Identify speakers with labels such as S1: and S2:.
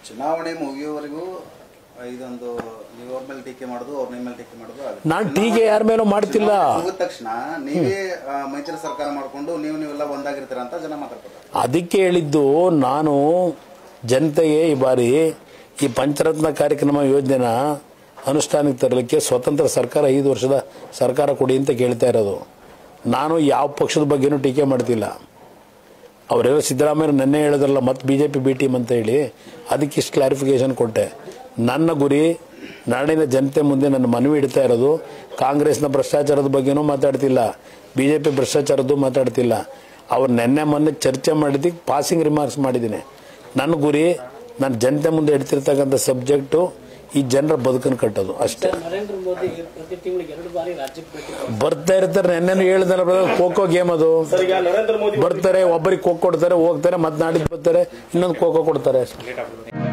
S1: ಚುನಾವಣೆ ಮುಗಿಯೋವರೆಗೂ ಇದೊಂದು ನೀವು ಅವ್ರ ಮೇಲೆ ಟೀಕೆ ಮಾಡೋದು ಅವ್ರ ನಿಮ್ಮ ಮೇಲೆ ಟೀಕೆ ಮಾಡೋದು ಆಗುತ್ತೆ.
S2: ನಾನ್ ಟೀಕೆ ಯಾರ ಮೇಲೂ ಮಾಡ್ತಿಲ್ಲ.
S1: ಚುನಾವಣೆ ಮುಗಿದ ತಕ್ಷಣ ನೀವೇ ಆ, ಮೈತ್ರಿ ಸರ್ಕಾರ ಮಾಡ್ಕೊಂಡು ನೀವು ನೀವೆಲ್ಲ ಒಂದಾಗಿರ್ತೀರ ಅಂತ ಜನ ಮಾತಾಡ್ತಾರೆ
S2: ಅದಕ್ಕೆ ಹೇಳಿದ್ದು ನಾನು ಜನತೆಗೆ ಈ ಬಾರಿ ಈ ಪಂಚರತ್ನ ಕಾರ್ಯಕ್ರಮ ಯೋಜನೆನ ಅನುಷ್ಠಾನಕ್ಕೆ ತರಲಿಕ್ಕೆ ಸ್ವತಂತ್ರ ಸರ್ಕಾರ ಐದು ವರ್ಷದ ಸರ್ಕಾರ ಕೊಡಿ ಅಂತ ಕೇಳ್ತಾ ಇರೋದು ನಾನು ಯಾವ ಪಕ್ಷದ ಬಗ್ಗೆನೂ ಟೀಕೆ ಮಾಡ್ತಿಲ್ಲ ಅವರೆಲ್ಲ ಸಿದ್ದರಾಮಯ್ಯ ನೆನ್ನೆ ಹೇಳಿದ್ರಲ್ಲ ಮತ್ತೆ B J P B team ಅಂತ ಹೇಳಿ ಅದಕ್ಕೆ ಇಷ್ಟು ಕ್ಲಾರಿಫಿಕೇಶನ್ ಕೊಟ್ಟೆ ನನ್ನ ಗುರಿ ನಾಡಿನ ಜನತೆ ಮುಂದೆ ನನ್ನ ಮನವಿ ಇಡ್ತಾ ಇರೋದು ಕಾಂಗ್ರೆಸ್ನ ಭ್ರಷ್ಟಾಚಾರದ ಬಗ್ಗೆನೂ ಮಾತಾಡ್ತಿಲ್ಲ ಬಿ ಜೆ ಪಿ ಭ್ರಷ್ಟಾಚಾರದ್ದು ಮಾತಾಡ್ತಿಲ್ಲ ಅವ್ರು ನೆನ್ನೆ ಮೊನ್ನೆ ಚರ್ಚೆ ಮಾಡಿದ್ದಕ್ಕೆ ಪಾಸಿಂಗ್ ರಿಮಾರ್ಕ್ಸ್ ಮಾಡಿದ್ದೀನಿ ನನ್ನ ಗುರಿ ನಾನು ಜನತೆ ಮುಂದೆ ಇಡ್ತಿರ್ತಕ್ಕಂಥ ಸಬ್ಜೆಕ್ಟು ಈ ಜನರ ಬದುಕನ್ನು ಕಟ್ಟೋದು ಅಷ್ಟೇ
S3: ನರೇಂದ್ರ ಮೋದಿ ಪ್ರತಿ ತಿಂಗಳಿಗೆ ಎರಡು ಬಾರಿ ರಾಜ್ಯಕ್ಕೆ ಭೇಟಿ ಕೊಡ್ತಾರೆ.
S2: ಬರ್ತಾ ಇರ್ತಾರೆ ನೆನ್ನೆನೂ ಹೇಳಿದಲ್ಲ ಖೋಖೋ ಗೇಮ್ ಅದು ಬರ್ತಾರೆ ಒಬ್ಬರಿಗೆ ಖೋಖೋ ಕೊಡ್ತಾರೆ ಹೋಗ್ತಾರೆ ಮತ್ತೆ ನಾಡಿದ್ದು ಬರ್ತಾರೆ ಇನ್ನೊಂದು ಖೋಖೋ ಕೊಡ್ತಾರೆ ಅಷ್ಟೇ